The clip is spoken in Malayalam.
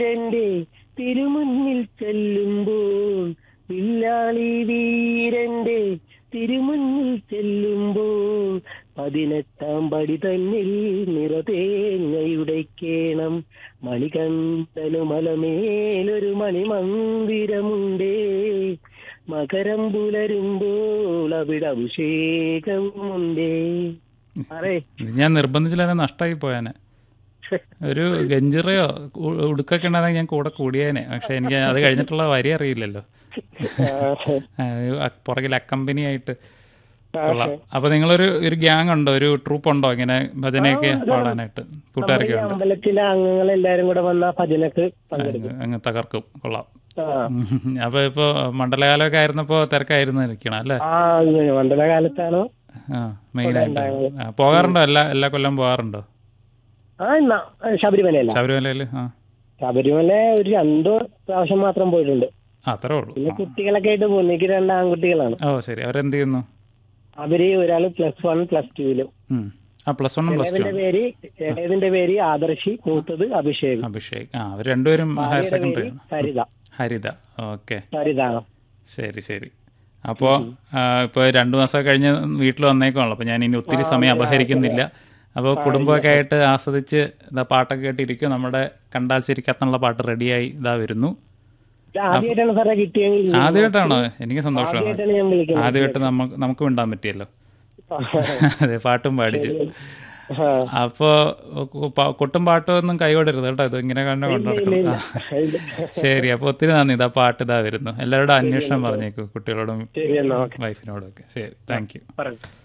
എന്റെ തിരുമുന്നിൽ ചെല്ലുമ്പോൾ വില്ലാളി വീരന്റെ തിരുമുന്നിൽ ചെല്ലുമ്പോൾ പതിനെട്ടാം പടി തന്നിൽ നിറതേങ്ങയുടയ്ക്കേണം മണികണ്ഠനു മലമേലൊരു മണിമന്ദിരമുണ്ടേ മകരം പുലരുമ്പോൾ അവിടെ അഭിഷേകവുമുണ്ടേ അറേ ഇത് ഞാൻ നിർബന്ധിച്ചില്ല നഷ്ടമായി പോയാനെ ഒരു ഗഞ്ചിറയോ ഉ- ഉടുക്കൊക്കെ ഉണ്ടെങ്കിൽ ഞാൻ കൂടെ കൂടിയേനെ പക്ഷെ എനിക്ക് അത് കഴിഞ്ഞിട്ടുള്ള വരി അറിയില്ലല്ലോ ആ, ഇത് അ- പുറകിൽ അക്കമ്പനി ആയിട്ട് കൊള്ളാം അപ്പൊ നിങ്ങളൊരു ഒരു ഗ്യാങ് ഉണ്ടോ ഒരു ട്രൂപ്പ് ഉണ്ടോ ഇങ്ങനെ ഭജനയൊക്കെ പാടാനായിട്ട് കൂട്ടുകാരൊക്കെ ഉണ്ട് അമ്പലത്തിലെ അംഗങ്ങൾ എല്ലാരും കൂടെ വന്ന ഭജനക്ക് പങ്കെടുക്കും അങ്ങ് തകർക്കും കൊള്ളാം ആ ഉം. അപ്പൊ ഇപ്പൊ മണ്ഡലകാലമൊക്കെ ആയിരുന്നപ്പോ തിരക്കായിരുന്നു നിൽക്കണം അല്ലേ ആ ഇങ്ങനെ മണ്ഡല കാലത്താണോ ആ മെയിൻ ആയിട്ട് ആ, പോകാറുണ്ടോ എല്ലാ എല്ലാ കൊല്ലം പോകാറുണ്ടോ ആ എന്നാ ശബരിമലയല്ല ശബരിമലയിൽ ആ ശബരിമല ഒരു രണ്ടു പ്രാവശ്യം മാത്രം പോയിട്ടുണ്ട് ആ, അത്രേ ഉള്ളൂ പിന്നെ കുട്ടികളൊക്കെ ആയിട്ട് പോകും എനിക്ക് രണ്ട് ആൺകുട്ടികളാണ് ഓ ശരി അവരെന്ത് ചെയ്യുന്നു അവര് ഒരാള് പ്ലസ് വൺ പ്ലസ് ടുവിലും ഉം. ആ പ്ലസ് വണ്ണും പ്ലസ് ടു ഇളയതിന്റെ പേര് ഇളയതിന്റെ പേര് ആദർശി മൂത്തത് അഭിഷേക് അഭിഷേക് ആ അവർ രണ്ടുപേരും ഹയർ ഭാര്യയുടെ സെക്കൻഡറി പേര് സരിത ഹരിത ഓക്കെ സരിത ശരി ശരി അപ്പോൾ ഇപ്പോൾ രണ്ട് മാസം കഴിഞ്ഞ് വീട്ടിൽ വന്നേക്കുവാണല്ലോ അപ്പോൾ ഞാൻ ഇനി ഒത്തിരി സമയം അപഹരിക്കുന്നില്ല അപ്പോൾ കുടുംബമൊക്കെ ആയിട്ട് ആസ്വദിച്ച് ഇതാ പാട്ടൊക്കെ കേട്ടിരിക്കും നമ്മുടെ കണ്ടാൽ ശരിക്കത്തുള്ള പാട്ട് റെഡിയായി ഇതാ വരുന്നു ഇത് ആദ്യമായിട്ടാണ് സാറേ കിട്ടിയെങ്കിൽ ആദ്യമായിട്ടാണോ എനിക്ക് സന്തോഷമാണ് ആദ്യമായിട്ടാണ് ഞാൻ വിളിക്കുന്നത് ആദ്യമായിട്ട് നമുക്ക് നമുക്ക് മിണ്ടാൻ പറ്റിയല്ലോ അതെ പാട്ടും പാടിച്ചു ആ. അപ്പോൾ കൊട്ടും പാട്ടും ഒന്നും കൈകൊടരുത് കേട്ടോ ഇത് ഇങ്ങനെ കണ്ടു കൊണ്ടുനടക്കണം ആ. ശരി അപ്പോൾ ഒത്തിരി നന്ദി ഇതാ പാട്ട് ഇതാ വരുന്നു എല്ലാവരോടും അന്വേഷണം പറഞ്ഞേക്കൂ കുട്ടികളോടും ശരി എന്നാ ഓക്കെ വൈഫിനോടും ഒക്കെ ശരി താങ്ക് യു പറഞ്ഞു